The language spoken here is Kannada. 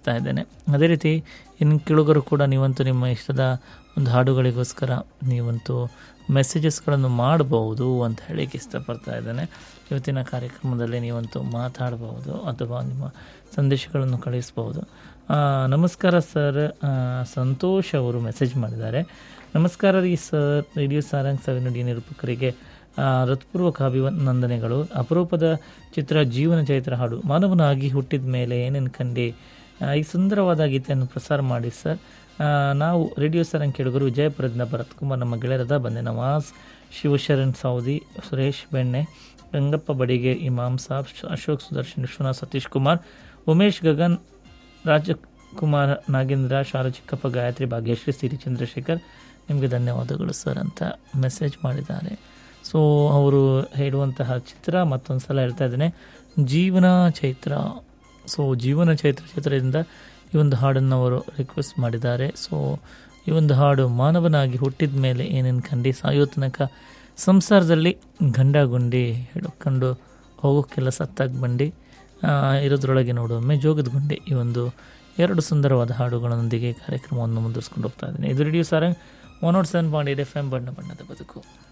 ತಿಳಿಸ್ತಾ ಇದ್ದೇನೆ ಅದೇ ರೀತಿ ಇನ್ನು ಕೆಳಗರು ಕೂಡ ನೀವಂತೂ ನಿಮ್ಮ ಇಷ್ಟದ ಒಂದು ಹಾಡುಗಳಿಗೋಸ್ಕರ ನೀವಂತೂ ಮೆಸೇಜಸ್ಗಳನ್ನು ಮಾಡಬಹುದು ಅಂತ ಹೇಳಿಕ್ಕೆ ಇಷ್ಟಪಡ್ತಾ ಇದ್ದೇನೆ ಇವತ್ತಿನ ಕಾರ್ಯಕ್ರಮದಲ್ಲಿ ನೀವಂತೂ ಮಾತಾಡಬಹುದು ಅಥವಾ ನಿಮ್ಮ ಸಂದೇಶಗಳನ್ನು ಕಳಿಸ್ಬೋದು ಆ, ನಮಸ್ಕಾರ ಸರ್ ಆ, ಸಂತೋಷ್ ಅವರು ಮೆಸೇಜ್ ಮಾಡಿದ್ದಾರೆ ನಮಸ್ಕಾರ ರೀ ಸರ್ ರೇಡಿಯೋ ಸಾರಂಗ್ ಸವಿನುಡಿ ನಿರೂಪಕರಿಗೆ ಆ, ಹೃತ್ಪೂರ್ವಕ ಅಭಿನಂದನೆಗಳು ಅಪರೂಪದ ಚಿತ್ರ ಜೀವನ ಚೈತ್ರ ಹಾಡು ಮಾನವನಾಗಿ ಹುಟ್ಟಿದ ಮೇಲೆ ಏನೇನು ಕಂಡೆ ಆ, ಈ ಸುಂದರವಾದ ಗೀತೆಯನ್ನು ಪ್ರಸಾರ ಮಾಡಿ ಸರ್ ಆ, ನಾವು ರೇಡಿಯೋ ಸಾರಂಗ್ ಕೇಳುಗರು ವಿಜಯಪುರದಿಂದ ಭರತ್ ಕುಮಾರ್ ನಮ್ಮ ಗೆಳೆಯರದ ಬಂದೆ ನವಾಜ್ ಶಿವಶರಣ್ ಸೌದಿ ಸುರೇಶ್ ಬೆಣ್ಣೆ ಗಂಗಪ್ಪ ಬಡಿಗೆ ಇಮಾಮ್ ಸಾಬ್ ಅಶೋಕ್ ಸುದರ್ಶನ್ ವಿಶ್ವನಾಥ್ ಸತೀಶ್ ಕುಮಾರ್ ಉಮೇಶ್ ಗಗನ್ ರಾಜಕುಮಾರ್ ನಾಗೇಂದ್ರ ಶಾಲಾ ಚಿಕ್ಕಪ್ಪ ಗಾಯತ್ರಿ ಭಾಗ್ಯಶ್ರೀ ಸಿರಿ ಚಂದ್ರಶೇಖರ್ ನಿಮಗೆ ಧನ್ಯವಾದಗಳು ಸರ್ ಅಂತ ಮೆಸೇಜ್ ಮಾಡಿದ್ದಾರೆ ಸೊ ಅವರು ಹೇಳುವಂತಹ ಚಿತ್ರ ಮತ್ತೊಂದು ಸಲ ಹೇಳ್ತಾ ಇದ್ದೇನೆ ಜೀವನ ಚೈತ್ರ ಸೊ ಜೀವನ ಚೈತ್ರ ಚಿತ್ರದಿಂದ ಈ ಒಂದು ಹಾಡನ್ನು ಅವರು ರಿಕ್ವೆಸ್ಟ್ ಮಾಡಿದ್ದಾರೆ ಸೊ ಈ ಒಂದು ಹಾಡು ಮಾನವನಾಗಿ ಹುಟ್ಟಿದ ಮೇಲೆ ಏನೇನು ಕಂಡು ಸಾಯೋ ತನಕ ಸಂಸಾರದಲ್ಲಿ ಗಂಡ ಗುಂಡಿ ಹಿಡ್ಕೊಂಡು ಹೋಗೋಕ್ಕೆಲ್ಲ ಸತ್ತಾಗಿ ಬಂಡಿ ಆ, ಇರೋದ್ರೊಳಗೆ ನೋಡೊಮ್ಮೆ ಜೋಗದ ಗುಂಡಿ ಈ ಒಂದು ಎರಡು ಸುಂದರವಾದ ಹಾಡುಗಳೊಂದಿಗೆ ಕಾರ್ಯಕ್ರಮವನ್ನು ಮುಂದುವರಿಸ್ಕೊಂಡು ಹೋಗ್ತಾ ಇದ್ದೀನಿ ಇದು radio Sarang one nought seven point eight F M ಬಣ್ಣ ಬಣ್ಣದ ಬದುಕು